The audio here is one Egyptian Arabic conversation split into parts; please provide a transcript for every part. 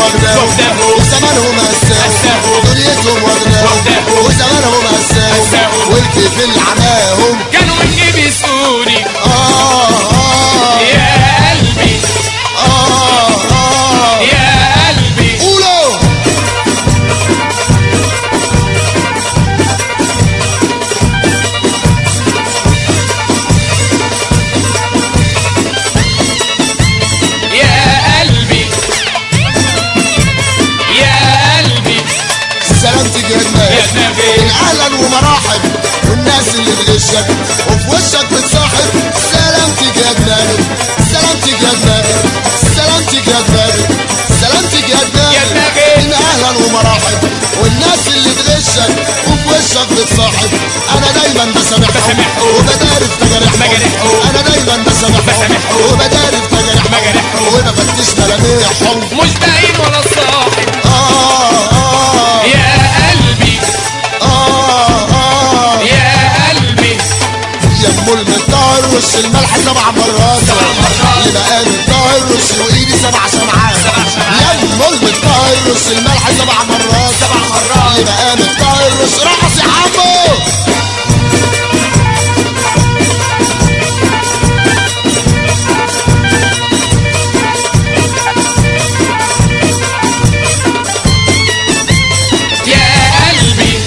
واخداهم واخداهم. وزمانهم هساهم هساهم. دنيتهم واخداهم واخداهم. وزمانهم هساهم هساهم. والكيف اللي عماهم كانوا مني بيسوني آه آه يا قلبي آه آه يا قلبي قولوا يا قلبي يا قلبي سلامتك يا يا دماغ دماغي اهلا ومرحب والناس اللي بغشك وفي وشك بتصاحب سلامتك يا دماغي سلامتك يا دماغي سلامتك يا دماغي سلامتك يا دماغي يا دماغي. إن اهلا ومرحب والناس اللي بغشك وفي وشك بتصاحب انا دايما بسامحهم بسامحهم. وبداري في تجارحهم مجارحهم. انا دايما بسامحهم بسامحهم. وبداري في تجارحهم مجارحهم. وبفتش ملامحهم مش باين ولا صاحب آه آه يا قلبي آه آه يا قلبي يمو المطار رش الملح سبع مرات سبع مرات. يبقى الطار رش وايدي سبع شمعات سبع شمعات. يمو المطار رش الملح سبع مرات سبع مرات. يبقى الطار رش رقص يا عمو يا قلبي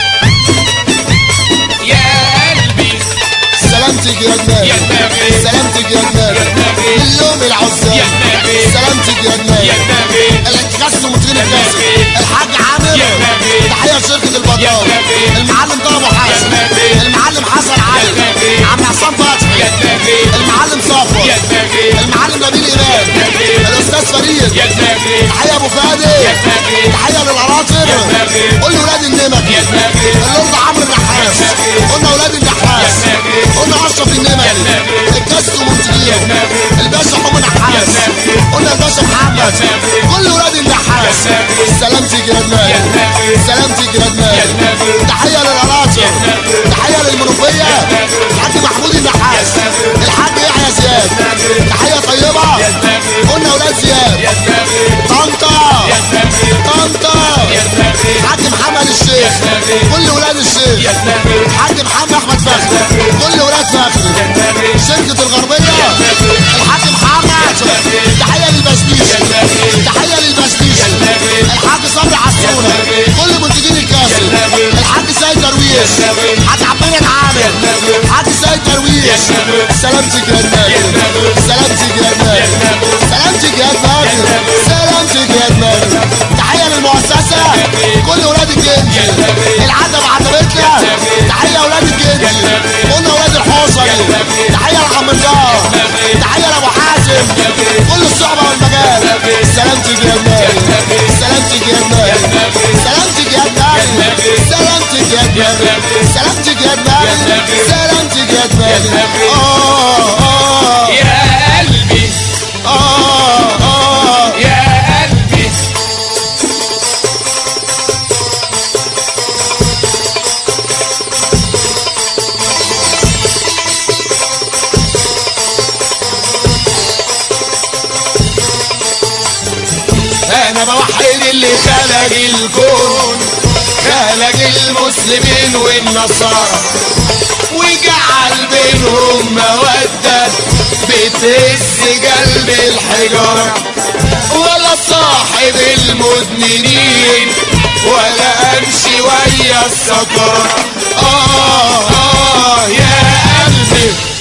يا قلبي سلامتك يا دماغي يا دماغي. سلامتك يا يا دماغي دماغي. اليوم العزاب يا دماغي. سلامتك يا دماغي يا دماغي الانتكاس ومدير يا الكاسب دماغي. الحاج عامر يا دماغي. تحيه لشركه يا البطاطا دماغي. المعلم طه ابو حازم دماغي. المعلم حسن علي دماغي. عم حسام فتحي يا دماغي المعلم صفوت يا دماغي المعلم نبيل امام دماغي. الاستاذ فريد يا دماغي تحيه ابو فادي يا دماغي تحيه للقراطر يا دماغي. قول له ولاد النمك يا دماغي اللورد عمرو النحاس دماغي. قلنا ولاد النحاس يا دماغي. قلنا اشرف النمري دماغي. الكاس ومنتجين دماغي. الباشا حمو نحاس دماغي. قلنا الباشا محمد دماغي. كل ولاد النحاس دماغي. سلامتك يا دماغي يا دماغي. سلامتك يا دماغي يا دماغي. تحيه للقراطر دماغي. تحيه للمنوفيه دماغي. الحاج محمود النحاس دماغي. الحاج يحيى زياد دماغي. تحيه طيبه يا دماغي قلنا ولاد زياد يا دماغي طنطا يا دماغي طنطا يا دماغي الحاج محمد الشيخ دماغي. كل ولاد الشيخ يا دماغي الحاج محمد احمد فخري كل ولاد فخري يا دماغي شركة الغربية الحاج محمد تحية للبسبيش تحية للبسبيش الحاج صبري عسولة كل منتجين الكاسل الحاج سيد درويش الحاج عبد عامر الحاج سيد درويش سلامتك يا دماغي سلامتك يا دماغي سلامتك يا دماغي سلامتك يا دماغي تحية للمؤسسة كل ولاد الجنجي العتب عتبتنا تحية ولاد الجنجي قلنا ولاد الحوصري تحية لعم الجار تحية لأبو حازم كل الصحبة والمجال سلامتك يا دماغي سلامتك يا دماغي سلامتك يا دماغي سلامتك يا دماغي سلامتك يا دماغي سلامتك يا دماغي آه آه يا قلبي آه آه يا قلبي انا بوحد اللي خلق الكون خلق المسلمين والنصارى وجعل بينهم مودة بتهز قلب الحجارة ولا صاحب المدمنين ولا امشي ويا السكارة آه آه يا قلبي